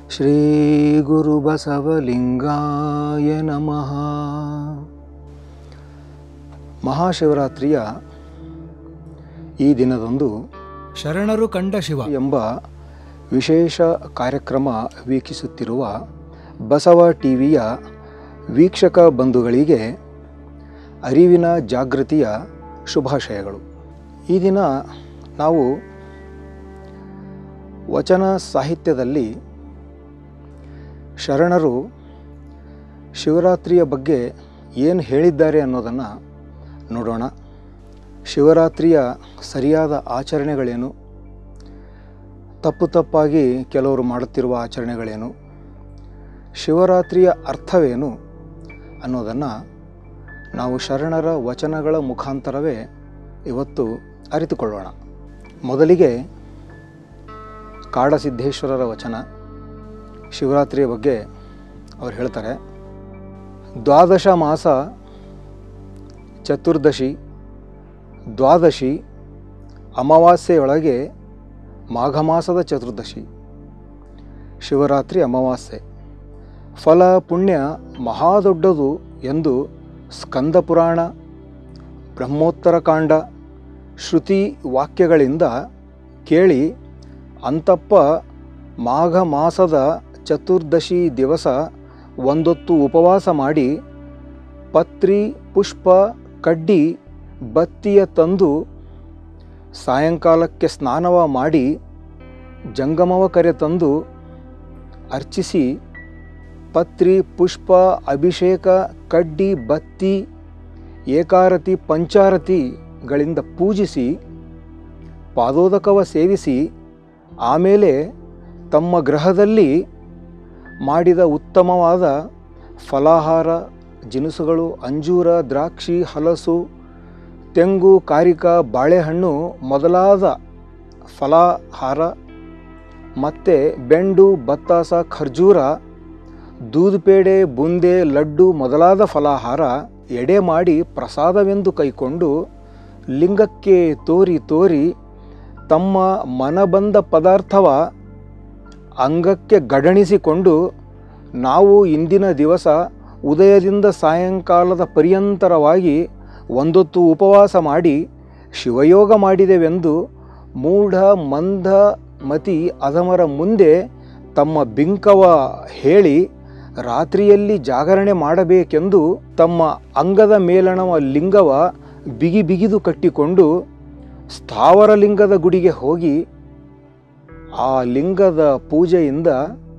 ಶ್ರೀ ಗುರು ಬಸವಲಿಂಗಾಯ ನಮಃ ಮಹಾಶಿವರಾತ್ರಿಯ ಈ ದಿನದಂದು ಶರಣರು ಕಂಡ ಶಿವ ಎಂಬ ವಿಶೇಷ ಕಾರ್ಯಕ್ರಮ ವೀಕ್ಷಿಸುತ್ತಿರುವ ಬಸವ ಟಿವಿಯ ವೀಕ್ಷಕ ಬಂಧುಗಳಿಗೆ ಅರಿವಿನ ಜಾಗೃತಿಯ ಶುಭಾಶಯಗಳು ಈ ದಿನ ನಾವು ವಚನ ಸಾಹಿತ್ಯದಲ್ಲಿ ಶರಣರು ಶಿವರಾತ್ರಿಯ ಬಗ್ಗೆ ಏನು ಹೇಳಿದ್ದಾರೆ ಅನ್ನೋದನ್ನು ನೋಡೋಣ ಶಿವರಾತ್ರಿಯ ಸರಿಯಾದ ಆಚರಣೆಗಳೇನು ತಪ್ಪು ತಪ್ಪಾಗಿ ಕೆಲವರು ಮಾಡುತ್ತಿರುವ ಆಚರಣೆಗಳೇನು ಶಿವರಾತ್ರಿಯ ಅರ್ಥವೇನು ಅನ್ನೋದನ್ನು ನಾವು ಶರಣರ ವಚನಗಳ ಮುಖಾಂತರವೇ ಇವತ್ತು ಅರಿತುಕೊಳ್ಳೋಣ ಮೊದಲಿಗೆ ಕಾಡಸಿದ್ದೇಶ್ವರರ ವಚನ ಶಿವರಾತ್ರಿಯ ಬಗ್ಗೆ ಅವ್ರು ಹೇಳ್ತಾರೆ ದ್ವಾದಶ ಮಾಸ ಚತುರ್ದಶಿ ದ್ವಾದಶಿ ಅಮಾವಾಸ್ಯೆಯೊಳಗೆ ಮಾಘ ಮಾಸದ ಚತುರ್ದಶಿ ಶಿವರಾತ್ರಿ ಅಮಾವಾಸ್ಯೆ ಫಲ ಪುಣ್ಯ ಮಹಾದೊಡ್ಡದು ಎಂದು ಸ್ಕಂದ ಪುರಾಣ ಬ್ರಹ್ಮೋತ್ತರಕಾಂಡ ಶ್ರುತಿ ವಾಕ್ಯಗಳಿಂದ ಕೇಳಿ ಅಂತಪ್ಪ ಮಾಘ ಮಾಸದ ಚತುರ್ದಶಿ ದಿವಸ ಒಂದೊತ್ತು ಉಪವಾಸ ಮಾಡಿ ಪತ್ರಿ ಪುಷ್ಪ ಕಡ್ಡಿ ಬತ್ತಿಯ ತಂದು ಸಾಯಂಕಾಲಕ್ಕೆ ಸ್ನಾನವ ಮಾಡಿ ಜಂಗಮವ ಕರೆ ತಂದು ಅರ್ಚಿಸಿ ಪತ್ರಿ ಪುಷ್ಪ ಅಭಿಷೇಕ ಕಡ್ಡಿ ಬತ್ತಿ ಏಕಾರತಿ ಪಂಚಾರತಿಗಳಿಂದ ಪೂಜಿಸಿ ಪಾದೋದಕವ ಸೇವಿಸಿ ಆಮೇಲೆ ತಮ್ಮ ಗ್ರಹದಲ್ಲಿ ಮಾಡಿದ ಉತ್ತಮವಾದ ಫಲಾಹಾರ ಜಿನುಸುಗಳು ಅಂಜೂರ ದ್ರಾಕ್ಷಿ ಹಲಸು ತೆಂಗು ಕಾರಿಕ ಬಾಳೆಹಣ್ಣು ಮೊದಲಾದ ಫಲಾಹಾರ ಮತ್ತು ಬೆಂಡು ಬತ್ತಾಸ ಖರ್ಜೂರ ದೂದ್ಪೇಡೆ ಬುಂದೆ ಲಡ್ಡು ಮೊದಲಾದ ಫಲಾಹಾರ ಎಡೆ ಮಾಡಿ ಪ್ರಸಾದವೆಂದು ಕೈಕೊಂಡು ಲಿಂಗಕ್ಕೆ ತೋರಿ ತೋರಿ ತಮ್ಮ ಮನಬಂದ ಪದಾರ್ಥವ ಅಂಗಕ್ಕೆ ಗಡಣಿಸಿಕೊಂಡು ನಾವು ಇಂದಿನ ದಿವಸ ಉದಯದಿಂದ ಸಾಯಂಕಾಲದ ಪರ್ಯಂತರವಾಗಿ ಒಂದೊತ್ತು ಉಪವಾಸ ಮಾಡಿ ಶಿವಯೋಗ ಮಾಡಿದೆವೆಂದು ಮೂಢ ಮಂದ ಮತಿ ಅಧಮರ ಮುಂದೆ ತಮ್ಮ ಬಿಂಕವ ಹೇಳಿ ರಾತ್ರಿಯಲ್ಲಿ ಜಾಗರಣೆ ಮಾಡಬೇಕೆಂದು ತಮ್ಮ ಅಂಗದ ಮೇಲಣವ ಲಿಂಗವ ಬಿಗಿ ಬಿಗಿದು ಕಟ್ಟಿಕೊಂಡು ಸ್ಥಾವರ ಲಿಂಗದ ಗುಡಿಗೆ ಹೋಗಿ ಆ ಲಿಂಗದ ಪೂಜೆಯಿಂದ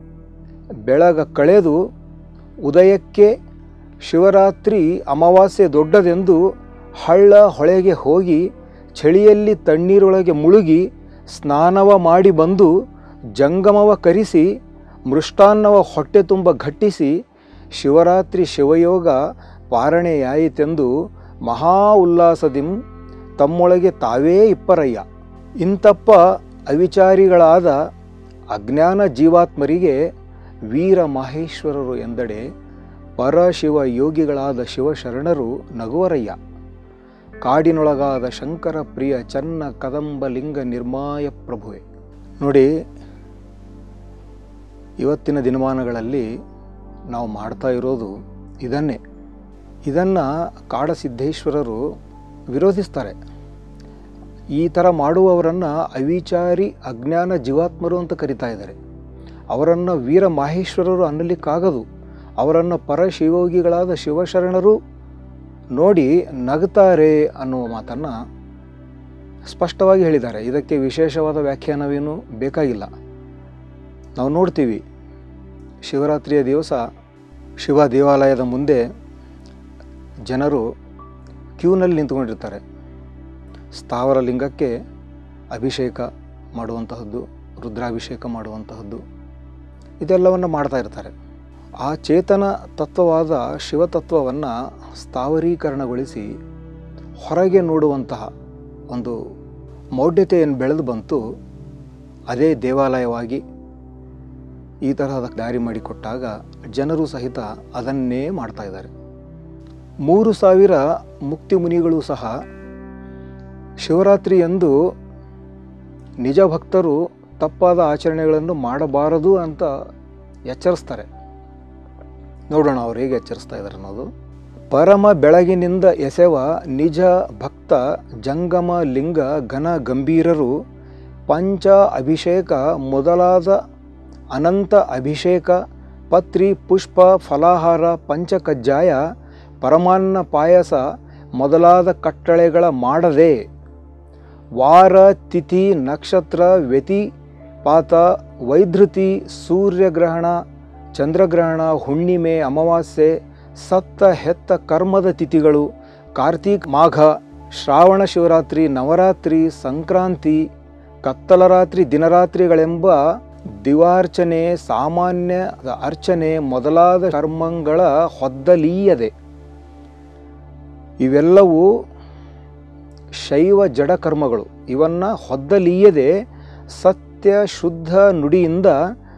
ಬೆಳಗ ಕಳೆದು ಉದಯಕ್ಕೆ ಶಿವರಾತ್ರಿ ಅಮಾವಾಸ್ಯೆ ದೊಡ್ಡದೆಂದು ಹಳ್ಳ ಹೊಳೆಗೆ ಹೋಗಿ ಚಳಿಯಲ್ಲಿ ತಣ್ಣೀರೊಳಗೆ ಮುಳುಗಿ ಸ್ನಾನವ ಮಾಡಿ ಬಂದು ಜಂಗಮವ ಕರಿಸಿ ಮೃಷ್ಟಾನ್ನವ ಹೊಟ್ಟೆ ತುಂಬ ಘಟ್ಟಿಸಿ ಶಿವರಾತ್ರಿ ಶಿವಯೋಗ ಪಾರಣೆಯಾಯಿತೆಂದು ಮಹಾ ಉಲ್ಲಾಸದಿಂ ತಮ್ಮೊಳಗೆ ತಾವೇ ಇಪ್ಪರಯ್ಯ ಇಂತಪ್ಪ ಅವಿಚಾರಿಗಳಾದ ಅಜ್ಞಾನ ಜೀವಾತ್ಮರಿಗೆ ವೀರ ಮಹೇಶ್ವರರು ಎಂದಡೆ ಪರಶಿವ ಯೋಗಿಗಳಾದ ಶಿವಶರಣರು ನಗುವರಯ್ಯ ಕಾಡಿನೊಳಗಾದ ಶಂಕರ ಪ್ರಿಯ ಚನ್ನ ಕದಂಬ ಲಿಂಗ ನಿರ್ಮಾಯ ಪ್ರಭುವೆ ನೋಡಿ ಇವತ್ತಿನ ದಿನಮಾನಗಳಲ್ಲಿ ನಾವು ಮಾಡ್ತಾ ಇರೋದು ಇದನ್ನೇ ಇದನ್ನು ಕಾಡಸಿದ್ದೇಶ್ವರರು ವಿರೋಧಿಸ್ತಾರೆ ಈ ಥರ ಮಾಡುವವರನ್ನು ಅವಿಚಾರಿ ಅಜ್ಞಾನ ಜೀವಾತ್ಮರು ಅಂತ ಕರಿತಾ ಇದ್ದಾರೆ ಅವರನ್ನು ವೀರ ಮಾಹೇಶ್ವರರು ಅನ್ನಲಿಕ್ಕಾಗದು ಅವರನ್ನು ಪರಶಿವೋಗಿಗಳಾದ ಶಿವಶರಣರು ನೋಡಿ ನಗ್ತಾರೆ ಅನ್ನುವ ಮಾತನ್ನು ಸ್ಪಷ್ಟವಾಗಿ ಹೇಳಿದ್ದಾರೆ ಇದಕ್ಕೆ ವಿಶೇಷವಾದ ವ್ಯಾಖ್ಯಾನವೇನು ಬೇಕಾಗಿಲ್ಲ ನಾವು ನೋಡ್ತೀವಿ ಶಿವರಾತ್ರಿಯ ದಿವಸ ಶಿವ ದೇವಾಲಯದ ಮುಂದೆ ಜನರು ಕ್ಯೂನಲ್ಲಿ ನಿಂತ್ಕೊಂಡಿರ್ತಾರೆ ಸ್ಥಾವರ ಲಿಂಗಕ್ಕೆ ಅಭಿಷೇಕ ಮಾಡುವಂತಹದ್ದು ರುದ್ರಾಭಿಷೇಕ ಮಾಡುವಂತಹದ್ದು ಇದೆಲ್ಲವನ್ನು ಮಾಡ್ತಾ ಇರ್ತಾರೆ ಆ ಚೇತನ ತತ್ವವಾದ ಶಿವತತ್ವವನ್ನು ಸ್ಥಾವರೀಕರಣಗೊಳಿಸಿ ಹೊರಗೆ ನೋಡುವಂತಹ ಒಂದು ಮೌಢ್ಯತೆಯನ್ನು ಬೆಳೆದು ಬಂತು ಅದೇ ದೇವಾಲಯವಾಗಿ ಈ ತರಹದ ದಾರಿ ಮಾಡಿಕೊಟ್ಟಾಗ ಜನರು ಸಹಿತ ಅದನ್ನೇ ಮಾಡ್ತಾ ಇದ್ದಾರೆ ಮೂರು ಸಾವಿರ ಮುಕ್ತಿ ಮುನಿಗಳು ಸಹ ಶಿವರಾತ್ರಿಯಂದು ನಿಜ ಭಕ್ತರು ತಪ್ಪಾದ ಆಚರಣೆಗಳನ್ನು ಮಾಡಬಾರದು ಅಂತ ಎಚ್ಚರಿಸ್ತಾರೆ ನೋಡೋಣ ಅವ್ರು ಹೇಗೆ ಎಚ್ಚರಿಸ್ತಾ ಇದ್ದಾರೆ ಅನ್ನೋದು ಪರಮ ಬೆಳಗಿನಿಂದ ಎಸೆವ ನಿಜ ಭಕ್ತ ಜಂಗಮ ಲಿಂಗ ಘನ ಗಂಭೀರರು ಪಂಚ ಅಭಿಷೇಕ ಮೊದಲಾದ ಅನಂತ ಅಭಿಷೇಕ ಪತ್ರಿ ಪುಷ್ಪ ಫಲಾಹಾರ ಪಂಚಕಜ್ಜಾಯ ಪರಮಾನ್ನ ಪಾಯಸ ಮೊದಲಾದ ಕಟ್ಟಳೆಗಳ ಮಾಡದೆ ವಾರ ತಿಥಿ ನಕ್ಷತ್ರ ವ್ಯತಿಪಾತ ವೈಧೃತಿ ಸೂರ್ಯಗ್ರಹಣ ಚಂದ್ರಗ್ರಹಣ ಹುಣ್ಣಿಮೆ ಅಮಾವಾಸ್ಯೆ ಸತ್ತ ಹೆತ್ತ ಕರ್ಮದ ತಿಥಿಗಳು ಕಾರ್ತೀಕ್ ಮಾಘ ಶ್ರಾವಣ ಶಿವರಾತ್ರಿ ನವರಾತ್ರಿ ಸಂಕ್ರಾಂತಿ ಕತ್ತಲ ರಾತ್ರಿ ದಿನರಾತ್ರಿಗಳೆಂಬ ದಿವಾರ್ಚನೆ ಸಾಮಾನ್ಯ ಅರ್ಚನೆ ಮೊದಲಾದ ಕರ್ಮಗಳ ಹೊದ್ದಲೀಯದೆ ಇವೆಲ್ಲವೂ ಶೈವ ಜಡ ಕರ್ಮಗಳು ಇವನ್ನ ಹೊದ್ದಲೀಯದೆ ಸತ್ಯ ಶುದ್ಧ ನುಡಿಯಿಂದ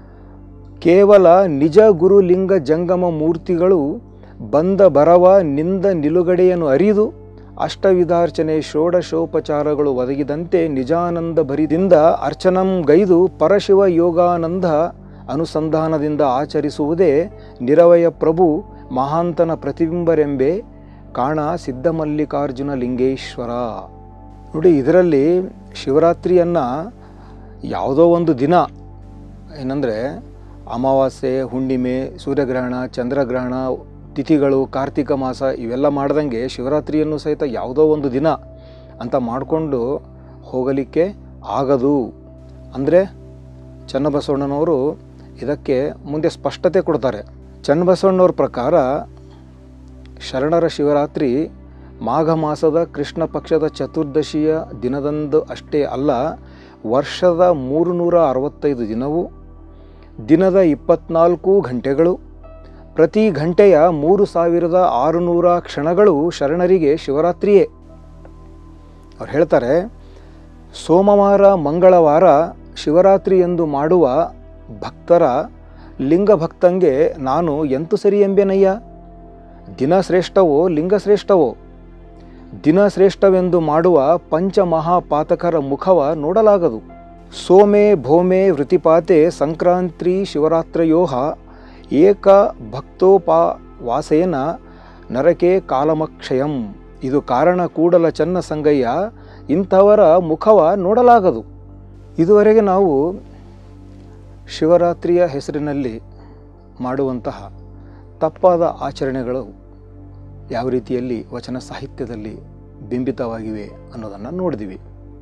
ಕೇವಲ ನಿಜ ಗುರುಲಿಂಗ ಜಂಗಮ ಮೂರ್ತಿಗಳು ಬಂದ ಬರವ ನಿಂದ ನಿಲುಗಡೆಯನ್ನು ಅರಿದು ಅಷ್ಟವಿಧಾರ್ಚನೆ ಷೋಡಶೋಪಚಾರಗಳು ಒದಗಿದಂತೆ ನಿಜಾನಂದ ಭರಿದಿಂದ ಅರ್ಚನಂ ಗೈದು ಪರಶಿವ ಯೋಗಾನಂದ ಅನುಸಂಧಾನದಿಂದ ಆಚರಿಸುವುದೇ ನಿರವಯ ಪ್ರಭು ಮಹಾಂತನ ಪ್ರತಿಬಿಂಬರೆಂಬೆ ಕಾಣ ಸಿದ್ಧಮಲ್ಲಿಕಾರ್ಜುನ ಲಿಂಗೇಶ್ವರ ನೋಡಿ ಇದರಲ್ಲಿ ಶಿವರಾತ್ರಿಯನ್ನು ಯಾವುದೋ ಒಂದು ದಿನ ಏನಂದರೆ ಅಮಾವಾಸ್ಯೆ ಹುಣ್ಣಿಮೆ ಸೂರ್ಯಗ್ರಹಣ ಚಂದ್ರಗ್ರಹಣ ತಿಥಿಗಳು ಕಾರ್ತಿಕ ಮಾಸ ಇವೆಲ್ಲ ಮಾಡ್ದಂಗೆ ಶಿವರಾತ್ರಿಯನ್ನು ಸಹಿತ ಯಾವುದೋ ಒಂದು ದಿನ ಅಂತ ಮಾಡಿಕೊಂಡು ಹೋಗಲಿಕ್ಕೆ ಆಗದು ಅಂದರೆ ಚನ್ನಬಸವಣ್ಣನವರು ಇದಕ್ಕೆ ಮುಂದೆ ಸ್ಪಷ್ಟತೆ ಕೊಡ್ತಾರೆ ಚನ್ನಬಸವಣ್ಣವ್ರ ಪ್ರಕಾರ ಶರಣರ ಶಿವರಾತ್ರಿ ಮಾಘ ಮಾಸದ ಕೃಷ್ಣ ಪಕ್ಷದ ಚತುರ್ದಶಿಯ ದಿನದಂದು ಅಷ್ಟೇ ಅಲ್ಲ ವರ್ಷದ ಮೂರು ನೂರ ಅರವತ್ತೈದು ದಿನವೂ ದಿನದ ಇಪ್ಪತ್ನಾಲ್ಕು ಗಂಟೆಗಳು ಪ್ರತಿ ಗಂಟೆಯ ಮೂರು ಸಾವಿರದ ಆರುನೂರ ಕ್ಷಣಗಳು ಶರಣರಿಗೆ ಶಿವರಾತ್ರಿಯೇ ಅವ್ರು ಹೇಳ್ತಾರೆ ಸೋಮವಾರ ಮಂಗಳವಾರ ಶಿವರಾತ್ರಿ ಎಂದು ಮಾಡುವ ಭಕ್ತರ ಲಿಂಗ ಭಕ್ತಂಗೆ ನಾನು ಎಂತು ಸರಿ ಎಂಬೆನಯ್ಯ ದಿನ ಶ್ರೇಷ್ಠವೋ ಲಿಂಗ ಶ್ರೇಷ್ಠವೋ ದಿನ ಶ್ರೇಷ್ಠವೆಂದು ಮಾಡುವ ಪಂಚಮಹಾಪಾತಕರ ಮುಖವ ನೋಡಲಾಗದು ಸೋಮೆ ಭೌಮೆ ವೃತಿಪಾತೆ ಸಂಕ್ರಾಂತಿ ಶಿವರಾತ್ರಯೋಹ ಏಕ ಭಕ್ತೋಪವಾಸೇನ ನರಕೆ ಕಾಲಮಕ್ಷಯಂ ಇದು ಕಾರಣ ಕೂಡಲ ಚನ್ನ ಸಂಗಯ್ಯ ಇಂಥವರ ಮುಖವ ನೋಡಲಾಗದು ಇದುವರೆಗೆ ನಾವು ಶಿವರಾತ್ರಿಯ ಹೆಸರಿನಲ್ಲಿ ಮಾಡುವಂತಹ ತಪ್ಪಾದ ಆಚರಣೆಗಳು ಯಾವ ರೀತಿಯಲ್ಲಿ ವಚನ ಸಾಹಿತ್ಯದಲ್ಲಿ ಬಿಂಬಿತವಾಗಿವೆ ಅನ್ನೋದನ್ನು ನೋಡಿದ್ವಿ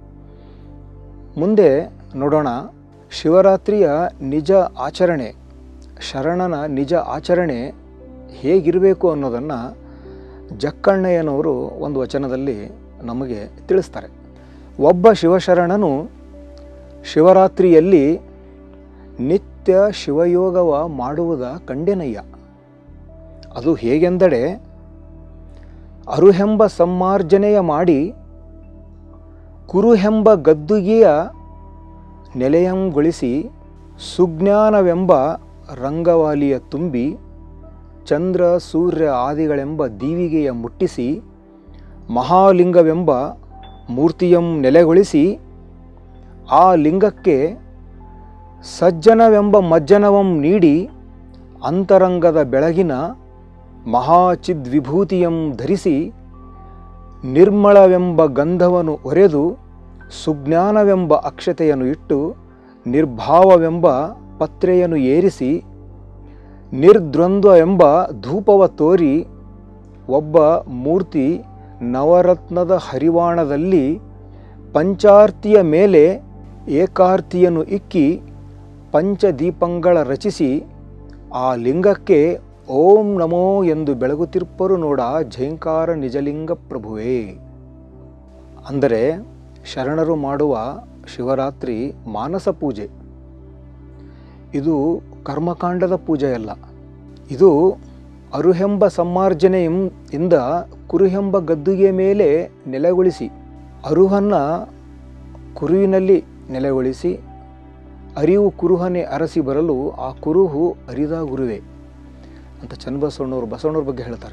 ಮುಂದೆ ನೋಡೋಣ ಶಿವರಾತ್ರಿಯ ನಿಜ ಆಚರಣೆ ಶರಣನ ನಿಜ ಆಚರಣೆ ಹೇಗಿರಬೇಕು ಅನ್ನೋದನ್ನು ಜಕ್ಕಣ್ಣಯ್ಯನವರು ಒಂದು ವಚನದಲ್ಲಿ ನಮಗೆ ತಿಳಿಸ್ತಾರೆ ಒಬ್ಬ ಶಿವಶರಣನು ಶಿವರಾತ್ರಿಯಲ್ಲಿ ನಿತ್ಯ ಶಿವಯೋಗವ ಮಾಡುವುದ ಕಂಡೆನಯ್ಯ ಅದು ಹೇಗೆಂದರೆ ಅರುಹೆಂಬ ಸಮ್ಮಾರ್ಜನೆಯ ಮಾಡಿ ಕುರುಹೆಂಬ ಗದ್ದುಗೆಯ ನೆಲೆಯಂಗೊಳಿಸಿ ಸುಜ್ಞಾನವೆಂಬ ರಂಗವಾಲಿಯ ತುಂಬಿ ಚಂದ್ರ ಸೂರ್ಯ ಆದಿಗಳೆಂಬ ದೀವಿಗೆಯ ಮುಟ್ಟಿಸಿ ಮಹಾಲಿಂಗವೆಂಬ ಮೂರ್ತಿಯಂ ನೆಲೆಗೊಳಿಸಿ ಆ ಲಿಂಗಕ್ಕೆ ಸಜ್ಜನವೆಂಬ ಮಜ್ಜನವಂ ನೀಡಿ ಅಂತರಂಗದ ಬೆಳಗಿನ ಮಹಾಚಿದ್ವಿಭೂತಿಯಂ ಧರಿಸಿ ನಿರ್ಮಳವೆಂಬ ಗಂಧವನ್ನು ಒರೆದು ಸುಜ್ಞಾನವೆಂಬ ಅಕ್ಷತೆಯನ್ನು ಇಟ್ಟು ನಿರ್ಭಾವವೆಂಬ ಪತ್ರೆಯನ್ನು ಏರಿಸಿ ನಿರ್ದ್ವಂದ್ವ ಎಂಬ ಧೂಪವ ತೋರಿ ಒಬ್ಬ ಮೂರ್ತಿ ನವರತ್ನದ ಹರಿವಾಣದಲ್ಲಿ ಪಂಚಾರ್ತಿಯ ಮೇಲೆ ಏಕಾರ್ತಿಯನ್ನು ಇಕ್ಕಿ ಪಂಚದೀಪಂಗಳ ರಚಿಸಿ ಆ ಲಿಂಗಕ್ಕೆ ಓಂ ನಮೋ ಎಂದು ಬೆಳಗುತ್ತಿರ್ಪರು ನೋಡ ಝೇಂಕಾರ ನಿಜಲಿಂಗ ಪ್ರಭುವೇ ಅಂದರೆ ಶರಣರು ಮಾಡುವ ಶಿವರಾತ್ರಿ ಮಾನಸ ಪೂಜೆ ಇದು ಕರ್ಮಕಾಂಡದ ಪೂಜೆಯಲ್ಲ ಇದು ಅರುಹೆಂಬ ಸಮ್ಮಾರ್ಜನೆಯಂ ಇಂದ ಕುರುಹೆಂಬ ಗದ್ದುಗೆ ಮೇಲೆ ನೆಲೆಗೊಳಿಸಿ ಅರುಹನ್ನು ಕುರುವಿನಲ್ಲಿ ನೆಲೆಗೊಳಿಸಿ ಅರಿವು ಕುರುಹನೆ ಅರಸಿ ಬರಲು ಆ ಕುರುಹು ಅರಿದ ಗುರುವೆ ಅಂತ ಚನ್ನಬಸವಣ್ಣವರು ಬಸವಣ್ಣವ್ರ ಬಗ್ಗೆ ಹೇಳ್ತಾರೆ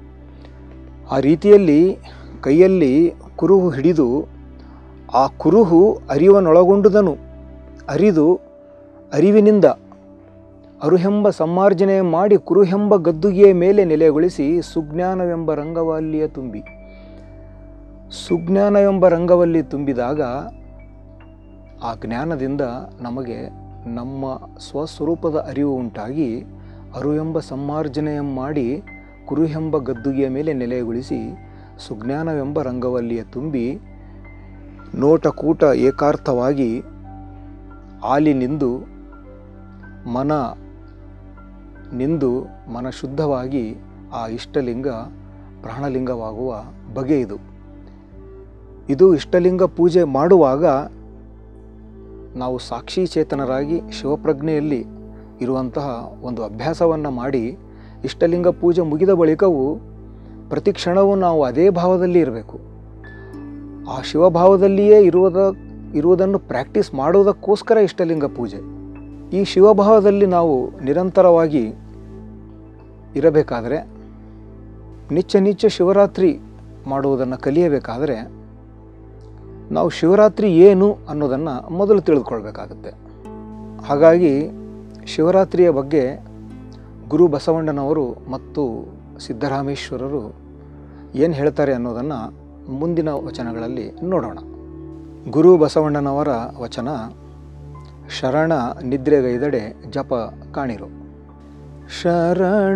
ಆ ರೀತಿಯಲ್ಲಿ ಕೈಯಲ್ಲಿ ಕುರುಹು ಹಿಡಿದು ಆ ಕುರುಹು ಅರಿವನ್ನೊಳಗೊಂಡುದನು ಅರಿದು ಅರಿವಿನಿಂದ ಅರುಹೆಂಬ ಸಮ್ಮಾರ್ಜನೆ ಮಾಡಿ ಕುರುಹೆಂಬ ಗದ್ದುಗೆಯ ಮೇಲೆ ನೆಲೆಗೊಳಿಸಿ ಸುಜ್ಞಾನವೆಂಬ ರಂಗವಲ್ಲಿಯ ತುಂಬಿ ಸುಜ್ಞಾನವೆಂಬ ರಂಗವಲ್ಲಿ ತುಂಬಿದಾಗ ಆ ಜ್ಞಾನದಿಂದ ನಮಗೆ ನಮ್ಮ ಸ್ವಸ್ವರೂಪದ ಅರಿವು ಉಂಟಾಗಿ ಅರು ಎಂಬ ಸಮ್ಮಾರ್ಜನೆಯ ಮಾಡಿ ಕುರುಹೆಂಬ ಗದ್ದುಗೆಯ ಮೇಲೆ ನೆಲೆಗೊಳಿಸಿ ಸುಜ್ಞಾನವೆಂಬ ರಂಗವಲ್ಲಿಯ ತುಂಬಿ ನೋಟಕೂಟ ಏಕಾರ್ಥವಾಗಿ ಆಲಿ ನಿಂದು ಮನ ನಿಂದು ಮನ ಶುದ್ಧವಾಗಿ ಆ ಇಷ್ಟಲಿಂಗ ಪ್ರಾಣಲಿಂಗವಾಗುವ ಬಗೆ ಇದು ಇದು ಇಷ್ಟಲಿಂಗ ಪೂಜೆ ಮಾಡುವಾಗ ನಾವು ಸಾಕ್ಷಿ ಚೇತನರಾಗಿ ಶಿವಪ್ರಜ್ಞೆಯಲ್ಲಿ ಇರುವಂತಹ ಒಂದು ಅಭ್ಯಾಸವನ್ನು ಮಾಡಿ ಇಷ್ಟಲಿಂಗ ಪೂಜೆ ಮುಗಿದ ಬಳಿಕವೂ ಪ್ರತಿ ಕ್ಷಣವೂ ನಾವು ಅದೇ ಭಾವದಲ್ಲಿ ಇರಬೇಕು ಆ ಶಿವಭಾವದಲ್ಲಿಯೇ ಇರುವುದ ಇರುವುದನ್ನು ಪ್ರಾಕ್ಟೀಸ್ ಮಾಡುವುದಕ್ಕೋಸ್ಕರ ಇಷ್ಟಲಿಂಗ ಪೂಜೆ ಈ ಶಿವಭಾವದಲ್ಲಿ ನಾವು ನಿರಂತರವಾಗಿ ಇರಬೇಕಾದರೆ ನಿತ್ಯ ನಿತ್ಯ ಶಿವರಾತ್ರಿ ಮಾಡುವುದನ್ನು ಕಲಿಯಬೇಕಾದರೆ ನಾವು ಶಿವರಾತ್ರಿ ಏನು ಅನ್ನೋದನ್ನು ಮೊದಲು ತಿಳಿದುಕೊಳ್ಬೇಕಾಗುತ್ತೆ ಹಾಗಾಗಿ ಶಿವರಾತ್ರಿಯ ಬಗ್ಗೆ ಗುರು ಬಸವಣ್ಣನವರು ಮತ್ತು ಸಿದ್ದರಾಮೇಶ್ವರರು ಏನು ಹೇಳ್ತಾರೆ ಅನ್ನೋದನ್ನು ಮುಂದಿನ ವಚನಗಳಲ್ಲಿ ನೋಡೋಣ ಗುರು ಬಸವಣ್ಣನವರ ವಚನ ಶರಣ ನಿದ್ರೆಗೈದಡೆ ಜಪ ಕಾಣಿರು ಶರಣ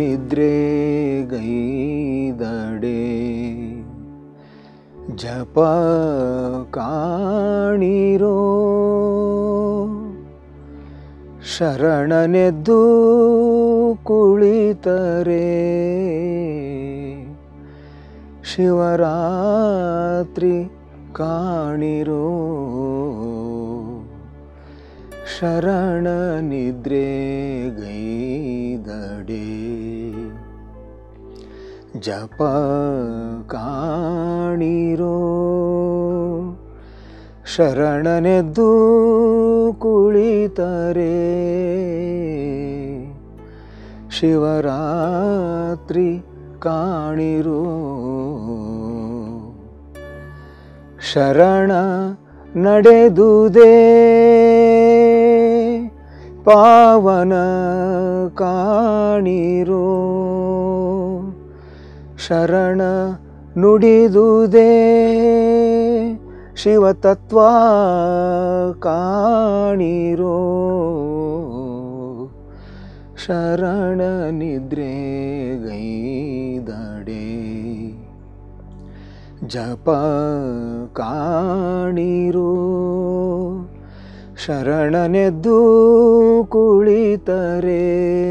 ನಿದ್ರೆಗೈದಡೆ ಜಪ ಕಾಣಿರೋ ಶರಣನೆದ್ದು ಕುಳಿತರೆ ಶಿವರಾತ್ರಿ ಕಾಣಿರೋ ಶರಣ ನಿದ್ರೆಗೈದಡೆ ಜಪ ಕಾಣಿರೋ ಶರಣನೆದ್ದು ಕುಳಿತರೆ ಶಿವರಾತ್ರಿ ಕಾಣಿರೋ ಶರಣ ನಡೆದುದೇ ಪಾವನ ಕಾಣಿರೋ ಶರಣ ನುಡಿದುದೇ ಶಿವತತ್ವ ಕಾಣಿರೋ ಶರಣ ನಿದ್ರೆಗೈದಡೆ ಜಪ ಕಾಣಿರೋ ಶರಣನೆದ್ದು ಕುಳಿತರೆ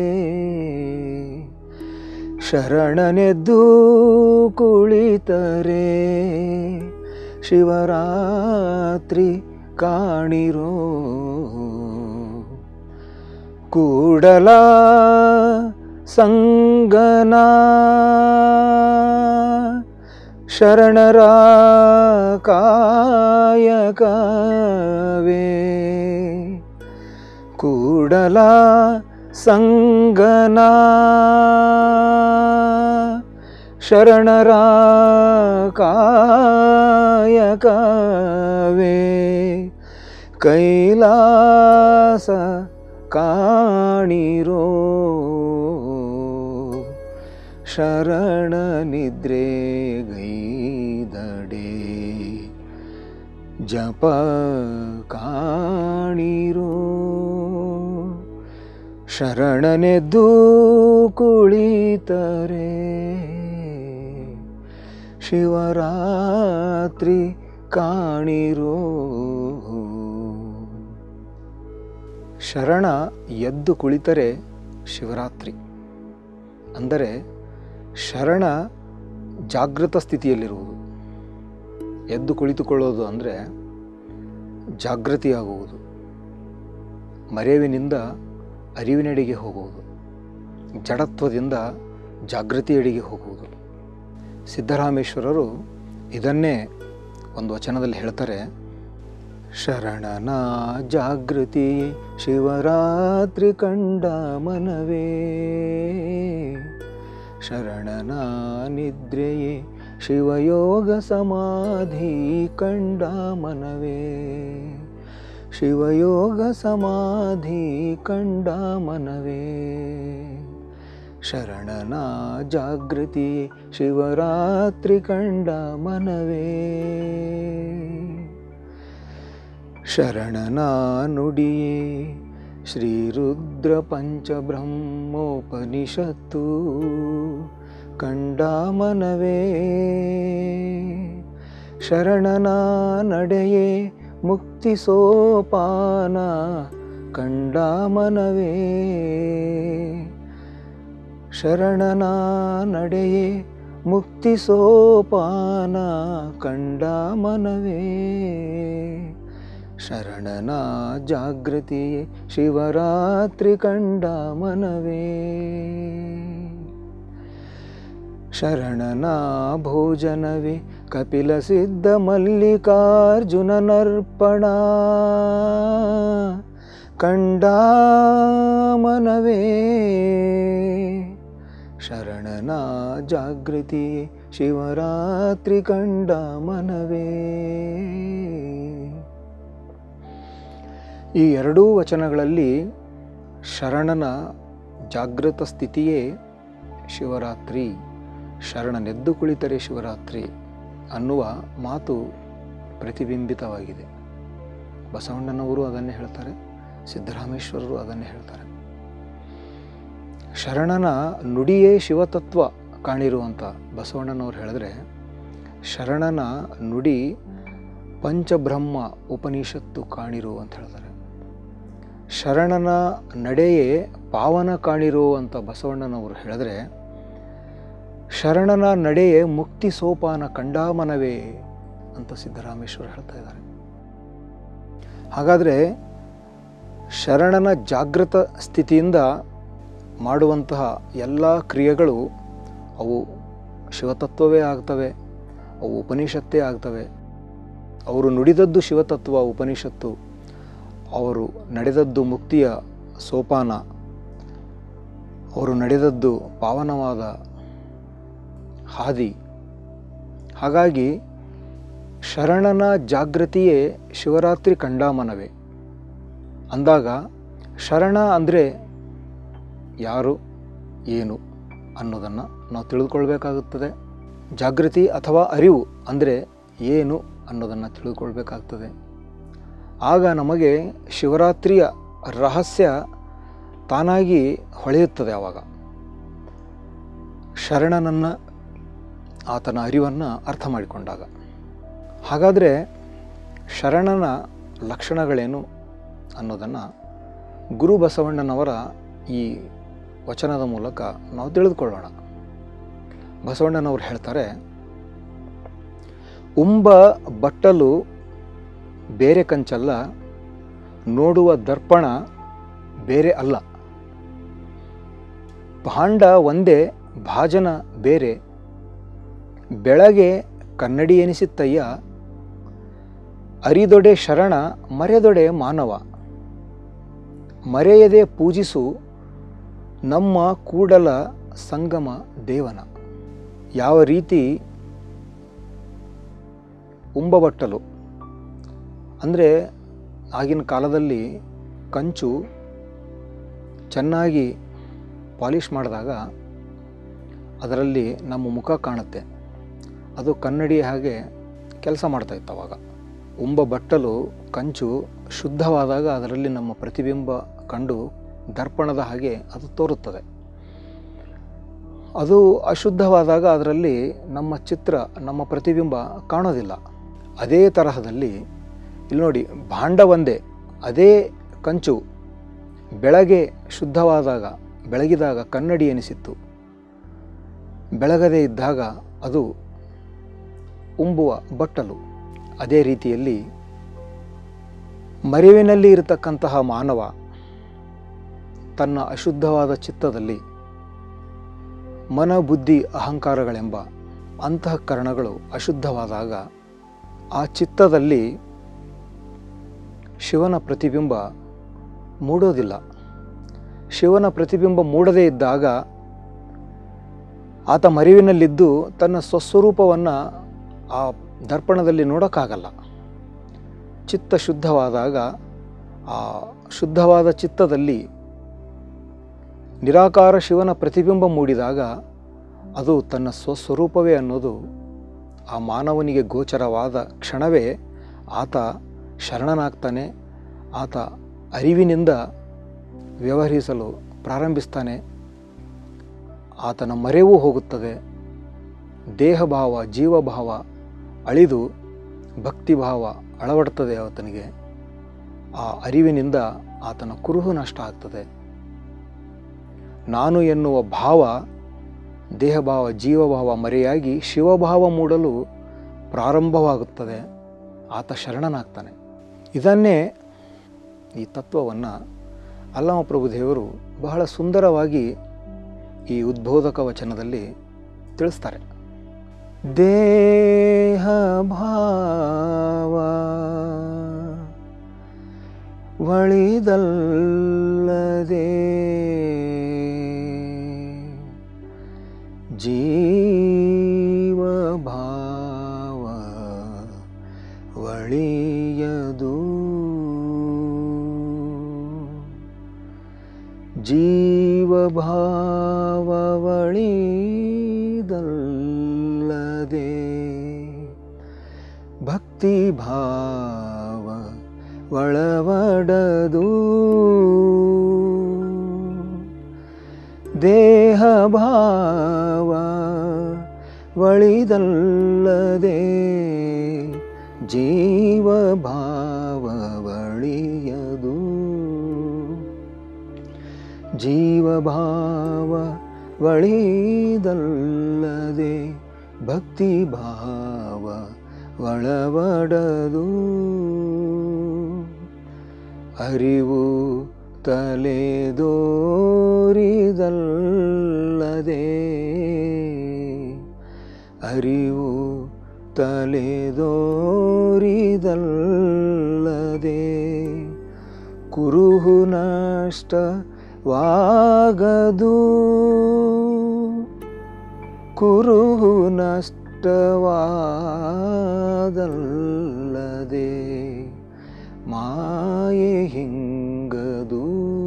ಶರಣನೆದ್ದು ಕುಳಿತರೆ ಶಿವರಾತ್ರಿ ಕಾಣಿರೋ ಕೂಡಲ ಸಂಗನ ಶರಣರ ಕಾಯಕವೇ ಕೂಡಲ ಸಂಗನ ಶರಣರ ಕಾಯಕವೇ ಕೈಲಾಸ ಕಾಣಿರೋ ಶರಣ ನಿದ್ರೆಗೈದಡೆ ಜಪ ಕಾಣಿರೋ ಶರಣನೆದ್ದು ಕುಳಿತರೆ ಶಿವರಾತ್ರಿ ಕಾಣಿರೋ ಶರಣ ಎದ್ದು ಕುಳಿತರೆ ಶಿವರಾತ್ರಿ ಅಂದರೆ ಶರಣ ಜಾಗೃತ ಸ್ಥಿತಿಯಲ್ಲಿರುವುದು ಎದ್ದು ಕುಳಿತುಕೊಳ್ಳೋದು ಅಂದರೆ ಜಾಗೃತಿಯಾಗುವುದು ಮರೆವಿನಿಂದ ಅರಿವಿನೆಡೆಗೆ ಹೋಗುವುದು ಜಡತ್ವದಿಂದ ಜಾಗೃತಿಯೆಡೆಗೆ ಹೋಗುವುದು ಸಿದ್ದರಾಮೇಶ್ವರರು ಇದನ್ನೇ ಒಂದು ವಚನದಲ್ಲಿ ಹೇಳ್ತಾರೆ ಶರಣನ ಜಾಗೃತಿ ಶಿವರಾತ್ರಿ ಕಂಡ ಮನವೇ ಶರಣನ ನಿದ್ರೆಯೇ ಶಿವಯೋಗ ಸಮಾಧಿ ಕಂಡ ಮನವೇ ಶಿವಯೋಗ ಸಮಾಧಿ ಕಂಡ ಮನವೇ ಶರಣನ ಜಾಗೃತಿ ಶಿವರಾತ್ರಿ ಕಂಡ ಮನವೇ ಶರಣನ ನುಡಿಯೇ ಶ್ರೀರುದ್ರ ಪಂಚಬ್ರಹ್ಮೋಪನಿಷತ್ತು ಕಂಡ ಮನವೇ ಶರಣನ ನಡೆಯೇ ಮುಕ್ತಿ ಸೋಪಾನ ಕಂಡ ಮನವೇ ಶರಣನ ನಡೆಯೇ ಮುಕ್ತಿ ಸೋಪಾನ ಕಂಡ ಮನವೇ ಶರಣನ ಜಾಗೃತಿಯೇ ಶಿವರಾತ್ರಿ ಕಂಡ ಮನವೇ ಶರಣನ ಭೋಜನವೇ ಕಪಿಲ ಸಿದ್ಧ ಮಲ್ಲಿಕಾರ್ಜುನನರ್ಪಣ ಕಂಡ ಮನವೇ ಶರಣನ ಜಾಗೃತಿ ಶಿವರಾತ್ರಿ ಕಂಡ ಮನವೇ ಈ ಎರಡೂ ವಚನಗಳಲ್ಲಿ ಶರಣನ ಜಾಗೃತ ಸ್ಥಿತಿಯೇ ಶಿವರಾತ್ರಿ ಶರಣನೆದ್ದು ಕುಳಿತರೆ ಶಿವರಾತ್ರಿ ಅನ್ನುವ ಮಾತು ಪ್ರತಿಬಿಂಬಿತವಾಗಿದೆ ಬಸವಣ್ಣನವರು ಅದನ್ನೇ ಹೇಳ್ತಾರೆ ಸಿದ್ದರಾಮೇಶ್ವರರು ಅದನ್ನೇ ಹೇಳ್ತಾರೆ ಶರಣನ ನುಡಿಯೇ ಶಿವತತ್ವ ಕಾಣಿರುವಂಥ ಬಸವಣ್ಣನವರು ಹೇಳಿದ್ರೆ ಶರಣನ ನುಡಿ ಪಂಚಬ್ರಹ್ಮ ಉಪನಿಷತ್ತು ಕಾಣಿರು ಅಂತ ಹೇಳ್ತಾರೆ ಶರಣನ ನಡೆಯೇ ಪಾವನ ಕಾಣಿರು ಅಂತ ಬಸವಣ್ಣನವರು ಹೇಳಿದ್ರೆ ಶರಣನ ನಡೆಯೇ ಮುಕ್ತಿ ಸೋಪಾನ ಕಂಡಾಮನವೇ ಅಂತ ಸಿದ್ದರಾಮೇಶ್ವರ ಹೇಳ್ತಾ ಇದ್ದಾರೆ ಹಾಗಾದರೆ ಶರಣನ ಜಾಗೃತ ಸ್ಥಿತಿಯಿಂದ ಮಾಡುವಂತಹ ಎಲ್ಲ ಕ್ರಿಯೆಗಳು ಅವು ಶಿವತತ್ವವೇ ಆಗ್ತವೆ ಅವು ಉಪನಿಷತ್ತೇ ಆಗ್ತವೆ ಅವರು ನುಡಿದದ್ದು ಶಿವತತ್ವ ಉಪನಿಷತ್ತು ಅವರು ನಡೆದದ್ದು ಮುಕ್ತಿಯ ಸೋಪಾನ ಅವರು ನಡೆದದ್ದು ಪಾವನವಾದ ಹಾದಿ ಹಾಗಾಗಿ ಶರಣನ ಜಾಗೃತಿಯೇ ಶಿವರಾತ್ರಿ ಕಂಡಾಮನವೇ ಅಂದಾಗ ಶರಣ ಅಂದರೆ ಯಾರು ಏನು ಅನ್ನೋದನ್ನು ನಾವು ತಿಳಿದುಕೊಳ್ಬೇಕಾಗುತ್ತದೆ ಜಾಗೃತಿ ಅಥವಾ ಅರಿವು ಅಂದರೆ ಏನು ಅನ್ನೋದನ್ನು ತಿಳಿದುಕೊಳ್ಬೇಕಾಗ್ತದೆ ಆಗ ನಮಗೆ ಶಿವರಾತ್ರಿಯ ರಹಸ್ಯ ತಾನಾಗಿ ಹೊಳೆಯುತ್ತದೆ ಆವಾಗ ಶರಣನನ್ನು ಆತನ ಅರಿವನ್ನು ಅರ್ಥ ಮಾಡಿಕೊಂಡಾಗ ಹಾಗಾದರೆ ಶರಣನ ಲಕ್ಷಣಗಳೇನು ಅನ್ನೋದನ್ನು ಗುರು ಬಸವಣ್ಣನವರ ಈ ವಚನದ ಮೂಲಕ ನಾವು ತಿಳಿದುಕೊಳ್ಳೋಣ ಬಸವಣ್ಣನವರು ಹೇಳ್ತಾರೆ ಉಂಬ ಬಟ್ಟಲು ಬೇರೆ ಕಂಚಲ್ಲ ನೋಡುವ ದರ್ಪಣ ಬೇರೆ ಅಲ್ಲ ಭಾಂಡ ಒಂದೇ ಭಾಜನ ಬೇರೆ ಬೆಳಗ್ಗೆ ಕನ್ನಡಿ ಎನಿಸಿತ್ತಯ್ಯ ಅರಿದೊಡೆ ಶರಣ ಮರೆದೊಡೆ ಮಾನವ ಮರೆಯದೆ ಪೂಜಿಸು ನಮ್ಮ ಕೂಡಲ ಸಂಗಮ ದೇವನ ಯಾವ ರೀತಿ ಉಂಬಬಟ್ಟಲು ಅಂದರೆ ಆಗಿನ ಕಾಲದಲ್ಲಿ ಕಂಚು ಚೆನ್ನಾಗಿ ಪಾಲಿಷ್ ಮಾಡಿದಾಗ ಅದರಲ್ಲಿ ನಮ್ಮ ಮುಖ ಕಾಣುತ್ತೆ ಅದು ಕನ್ನಡಿ ಹಾಗೆ ಕೆಲಸ ಮಾಡ್ತಾಯಿತ್ತು ಅವಾಗ ಉಂಬ ಬಟ್ಟಲು ಕಂಚು ಶುದ್ಧವಾದಾಗ ಅದರಲ್ಲಿ ನಮ್ಮ ಪ್ರತಿಬಿಂಬ ಕಂಡು ದರ್ಪಣದ ಹಾಗೆ ಅದು ತೋರುತ್ತದೆ ಅದು ಅಶುದ್ಧವಾದಾಗ ಅದರಲ್ಲಿ ನಮ್ಮ ಚಿತ್ರ ನಮ್ಮ ಪ್ರತಿಬಿಂಬ ಕಾಣೋದಿಲ್ಲ ಅದೇ ತರಹದಲ್ಲಿ ಇಲ್ಲಿ ನೋಡಿ ಭಾಂಡ ಒಂದೇ ಅದೇ ಕಂಚು ಬೆಳಗ್ಗೆ ಶುದ್ಧವಾದಾಗ ಬೆಳಗಿದಾಗ ಕನ್ನಡಿ ಎನಿಸಿತ್ತು ಬೆಳಗದೇ ಇದ್ದಾಗ ಅದು ಉಂಬುವ ಬಟ್ಟಲು ಅದೇ ರೀತಿಯಲ್ಲಿ ಮರೆವಿನಲ್ಲಿ ಇರತಕ್ಕಂತಹ ಮಾನವ ತನ್ನ ಅಶುದ್ಧವಾದ ಚಿತ್ತದಲ್ಲಿ ಮನ ಬುದ್ಧಿ ಅಹಂಕಾರಗಳೆಂಬ ಅಂತಃಕರಣಗಳು ಅಶುದ್ಧವಾದಾಗ ಆ ಚಿತ್ತದಲ್ಲಿ ಶಿವನ ಪ್ರತಿಬಿಂಬ ಮೂಡೋದಿಲ್ಲ ಶಿವನ ಪ್ರತಿಬಿಂಬ ಮೂಡದೇ ಇದ್ದಾಗ ಆತ ಮರಿವಿನಲ್ಲಿದ್ದು ತನ್ನ ಸ್ವಸ್ವರೂಪವನ್ನು ಆ ದರ್ಪಣದಲ್ಲಿ ನೋಡೋಕ್ಕಾಗಲ್ಲ ಚಿತ್ತ ಶುದ್ಧವಾದಾಗ ಆ ಶುದ್ಧವಾದ ಚಿತ್ತದಲ್ಲಿ ನಿರಾಕಾರ ಶಿವನ ಪ್ರತಿಬಿಂಬ ಮೂಡಿದಾಗ ಅದು ತನ್ನ ಸ್ವಸ್ವರೂಪವೇ ಅನ್ನೋದು ಆ ಮಾನವನಿಗೆ ಗೋಚರವಾದ ಕ್ಷಣವೇ ಆತ ಶರಣನಾಗ್ತಾನೆ ಆತ ಅರಿವಿನಿಂದ ವ್ಯವಹರಿಸಲು ಪ್ರಾರಂಭಿಸ್ತಾನೆ ಆತನ ಮರೆವೂ ಹೋಗುತ್ತದೆ ದೇಹಭಾವ ಜೀವಭಾವ ಅಳಿದು ಭಕ್ತಿಭಾವ ಅಳವಡ್ತದೆ ಆತನಿಗೆ ಆ ಅರಿವಿನಿಂದ ಆತನ ಕುರುಹು ನಷ್ಟ ಆಗ್ತದೆ ನಾನು ಎನ್ನುವ ಭಾವ ದೇಹಭಾವ ಜೀವಭಾವ ಮರೆಯಾಗಿ ಶಿವಭಾವ ಮೂಡಲು ಪ್ರಾರಂಭವಾಗುತ್ತದೆ ಆತ ಶರಣನಾಗ್ತಾನೆ ಇದನ್ನೇ ಈ ತತ್ವವನ್ನು ಅಲ್ಲಮ ಪ್ರಭುದೇವರು ಬಹಳ ಸುಂದರವಾಗಿ ಈ ಉದ್ಬೋಧಕ ವಚನದಲ್ಲಿ ತಿಳಿಸ್ತಾರೆ ದೇಹ ಭಾವ ಒಳಿದಲ್ಲದೆ ಜೀವ ಭಾವ ಒಳಿಯದು ಜೀವ ಭಾವ ಒಳಿದಲ್ಲದೆ ಭಕ್ತಿ ಭಾವ ಒಳವಡದು ದೇಹ ಭಾವ ಒಳಿದಲ್ಲದೆ ಜೀವ ಭಾವ ಒಳಿಯದು ಜೀವ ಭಾವ ಒಳಿದಲ್ಲದೆ ಭಕ್ತಿ ಭಾವ ಒಳವಡದು ಅರಿವು ತಲೆದೋರಿದಲ್ಲದೆ ಅರಿವು ತಲೆದೋರಿದಲ್ಲದೆ ಕುರುಹು ನಷ್ಟವಾಗದು ಕುರುಹು ನಷ್ಟವಾದಲ್ಲದೆ ಮಾಯೆ ಹಿಂಗದು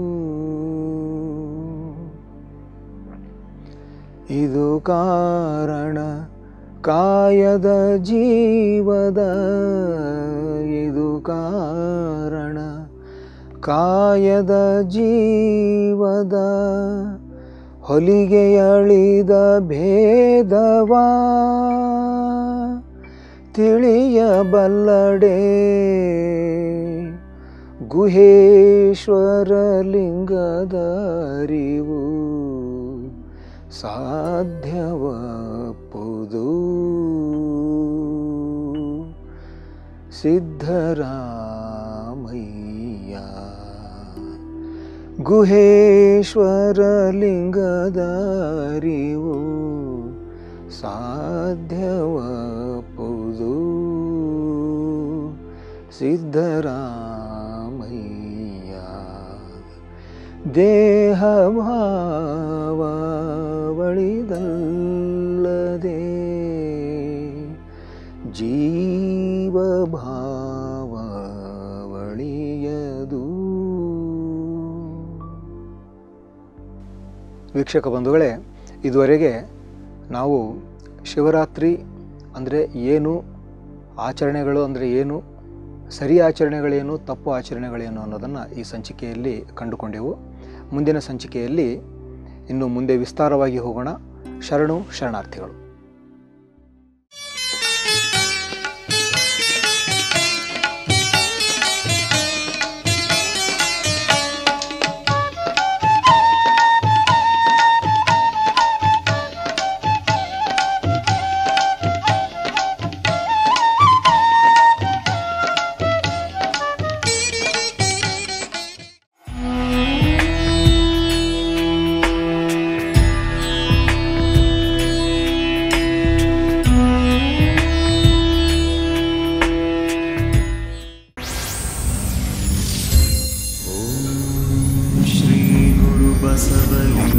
ಇದು ಕಾರಣ ಕಾಯದ ಜೀವದ ಇದು ಕಾರಣ ಕಾಯದ ಜೀವದ ಹೊಲಿಗೆಯಳಿದ ಭೇದವಾ ತಿಳಿಯಬಲ್ಲಡೆ ಗುಹೇಶ್ವರ ಲಿಂಗದ ಅರಿವು ಸಾಧ್ಯವಪ್ಪುದು ಸಿದ್ಧರಾಮಯ್ಯ ಗುಹೇಶ್ವರ ಲಿಂಗದ ಅರಿವು ಸಾಧ್ಯವಪ್ಪುದು ಸಿದ್ಧರಾಮಯ್ಯ ದೇಹ ಭಾವ ಒಳಿದಲ್ಲದೆ ಜೀವ ಭಾವ ಒಳಿಯದು ವೀಕ್ಷಕ ಬಂಧುಗಳೇ ಇದುವರೆಗೆ ನಾವು ಶಿವರಾತ್ರಿ ಅಂದರೆ ಏನು ಆಚರಣೆಗಳು ಅಂದರೆ ಏನು ಸರಿ ಆಚರಣೆಗಳೇನು ತಪ್ಪು ಆಚರಣೆಗಳೇನು ಅನ್ನೋದನ್ನು ಈ ಸಂಚಿಕೆಯಲ್ಲಿ ಕಂಡುಕೊಂಡೆವು ಮುಂದಿನ ಸಂಚಿಕೆಯಲ್ಲಿ ಇನ್ನು ಮುಂದೆ ವಿಸ್ತಾರವಾಗಿ ಹೋಗೋಣ ಶರಣು ಶರಣಾರ್ಥಿಗಳು श्रीगुरुबसवलिं